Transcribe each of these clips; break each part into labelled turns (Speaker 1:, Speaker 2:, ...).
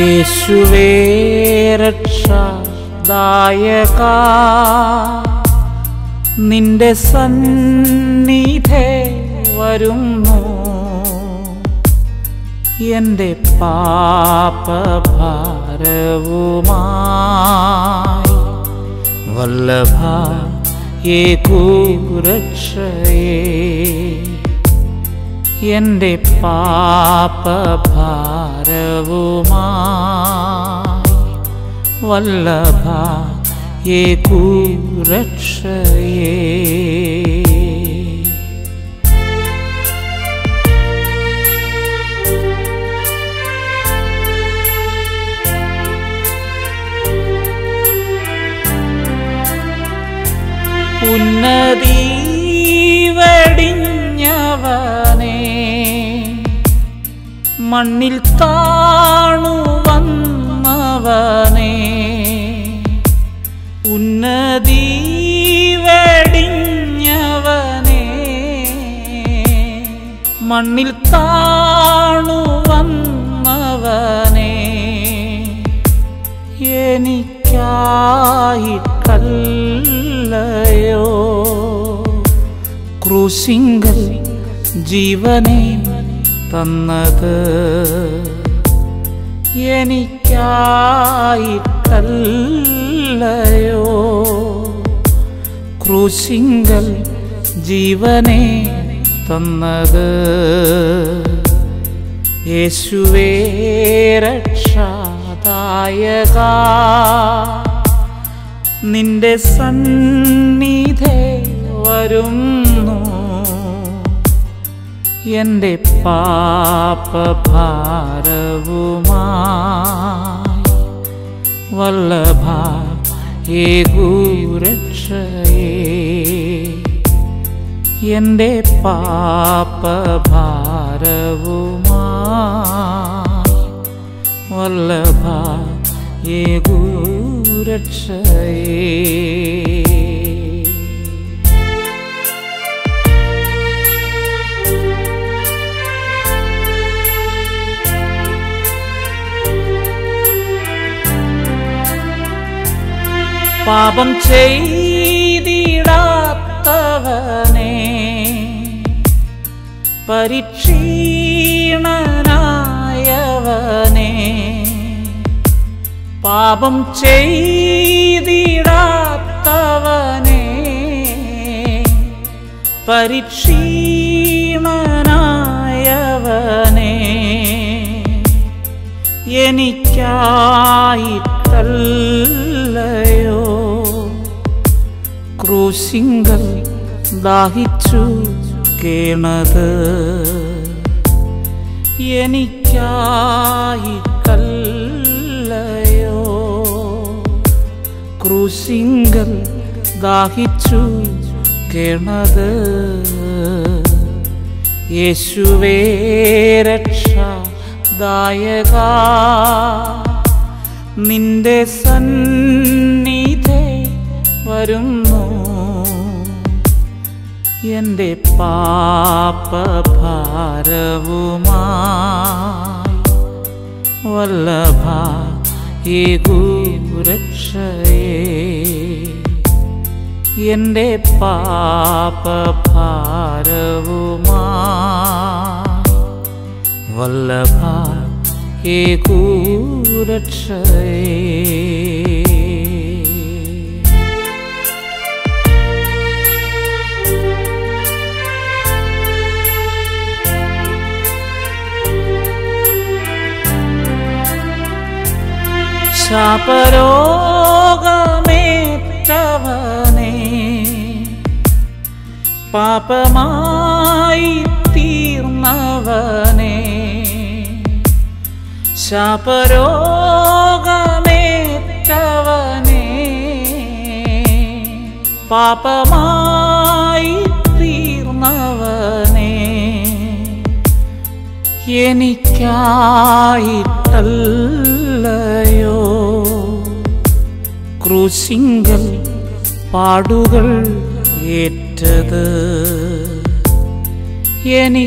Speaker 1: യേശുവേ രക്ഷാദായക നിന്റെ സന്നിധേ വരുന്നു എൻ്റെ പാപഭാരവുമായി വല്ലഭ ഏകൂരക്ഷയേ എൻ്റെ പാപഭാരവുമായി വല്ലഭ ഏകൂരക്ഷയേ ഉന്നതി വെടിഞ്ഞവനെ മണ്ണിൽ താണു വന്നവനെ ഉന്നതി വെടിഞ്ഞവനെ മണ്ണിൽ താണു വന്നവനെ എനിക്കായിട്ടല്ലയോ ക്രൂശിങ്കൽ ജീവനെ തന്നത് എനിക്കായിട്ടല്ലയോ ക്രൂശിങ്കൽ ജീവനെ തന്നത് യേശുവേ രക്ഷാദായക നിന്റെ സന്നിധേ വരുന്നു എൻ്റെ പാപഭാരവുമായി വല്ലഭ ഏകൂരക്ഷയേ എൻ്റെ പാപഭാരവുമായി വല്ലഭ ഏകൂരക്ഷയേ പാപം ചെയ്തിടാത്തവനെ പരീക്ഷീണനായവനെ പാപം ചെയ്തിടാത്തവനെ പരീക്ഷീണനായവനെ എനിക്കായിട്ടല്ലയോ ക്രൂശിങ്കൽ ദാഹിച്ചു കേണത് എനിക്കായിട്ടല്ലയോ ക്രൂശിങ്കൽ ദാഹിച്ചു കേണത് യേശുവേ രക്ഷാദായക നിന്റെ സന്നിധേ വരുന്നു എൻ്റെ പാപഭാരവുമായി വല്ലഭ ഏകൂരക്ഷയേ എൻ്റെ പാപഭാരവുമായി വല്ലഭ ഏകൂരക്ഷയേ ശാപരോഗമേറ്റവനെ പാപമായി തീർന്നവനെ ശാപരോഗമേറ്റവനെ പാപമായി തീർന്നവനെ എനിക്കായിട്ടല്ലയോ ക്രൂശിങ്കൽ പാടുകൾ ഏറ്റത് എനിക്കായിട്ടല്ലയോ. എനിക്കായിട്ടല്ലയോ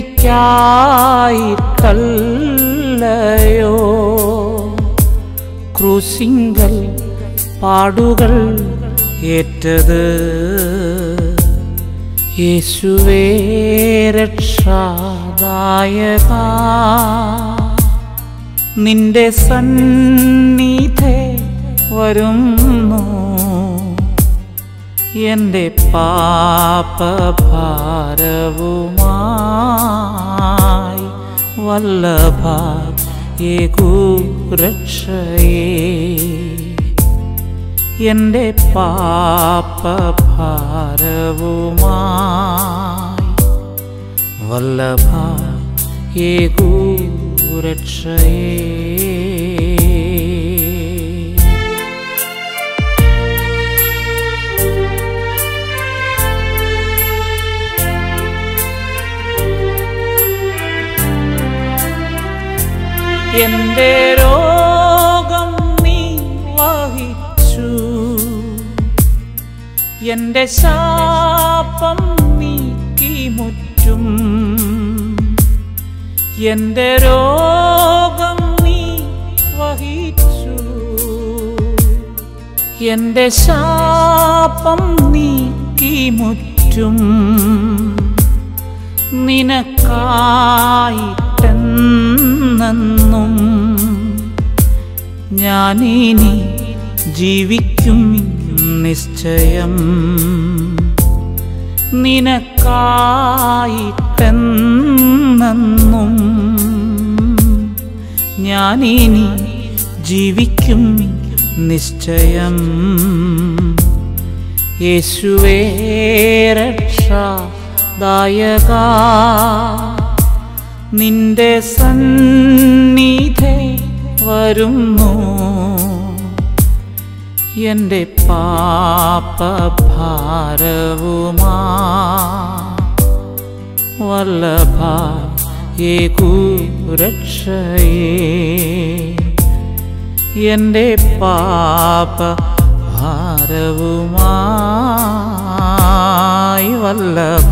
Speaker 1: ക്രൂശിങ്കൽ പാടുകൾ ഏറ്റത് യേശുവേ രക്ഷാദായക നിന്റെ സന്നിധേ വരുന്നു എൻ്റെ പാപഭാരവുമായി വല്ലഭ ഏകൂരക്ഷയേ എൻ്റെ പാപഭാരവുമായി വല്ലഭ ഏകൂരക്ഷയേ എന്റെ രോഗം നീ വഹിച്ചു എന്റെ ശാപം നീക്കി മുറ്റും എന്റെ രോഗം നീ വഹിച്ചു എന്റെ ശാപം നീക്കി മുറ്റും നിനക്കായിട്ടെന്നും ഞാനിനി ജീവിക്കും നിശ്ചയം നിനക്കായിട്ടെന്നും ഞാനിനി ജീവിക്കും നിശ്ചയം യേശുവേ രക്ഷാദായക നിന്റെ സന്നിധേ വരുന്നു എൻ്റെ പാപഭാരവുമാ വല്ലഭ ഏകൂരക്ഷയേ എൻ്റെ പാപ ഭാരവുമായി വല്ലഭ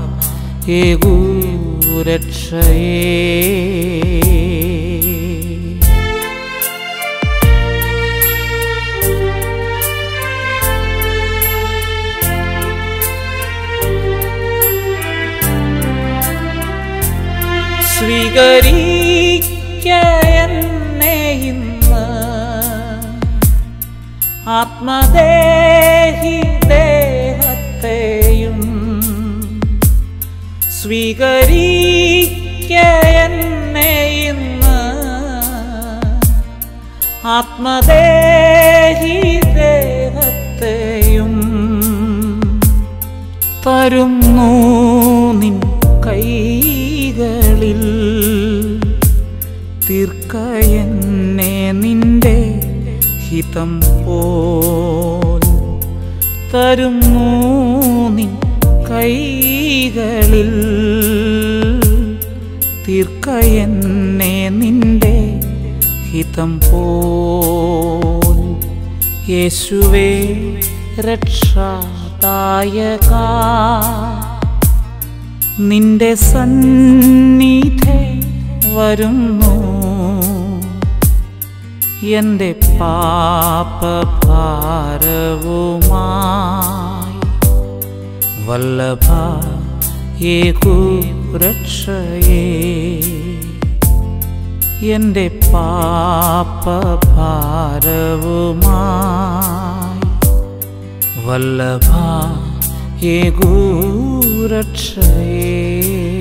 Speaker 1: ഏകൂരക്ഷയേ സ്വീകരിക്ക എന്നെ ഇന്ന് ആത്മദേഹി ദേഹത്തെയും സ്വീകരിക്ക എന്നെ ഇന്ന് ആത്മദേഹി ദേഹത്തെയും തരുന്നു നിൻ കൈകളിൽ തീർക്ക എന്നെ നിന്റെ ഹിതം പോൽ തരുന്നു നിൻ കൈകളിൽ തീർക്ക എന്നെ നിന്റെ ഹിതം പോൽ യേശുവേ രക്ഷാദായക നിന്റെ സന്നിധേ വരുന്നു എൻ്റെ പാപഭാരവുമായി വല്ലഭ ഏകൂരക്ഷയേ എൻ്റെ പാപഭാരവുമായി വല്ലഭ ഏകൂരക്ഷയേ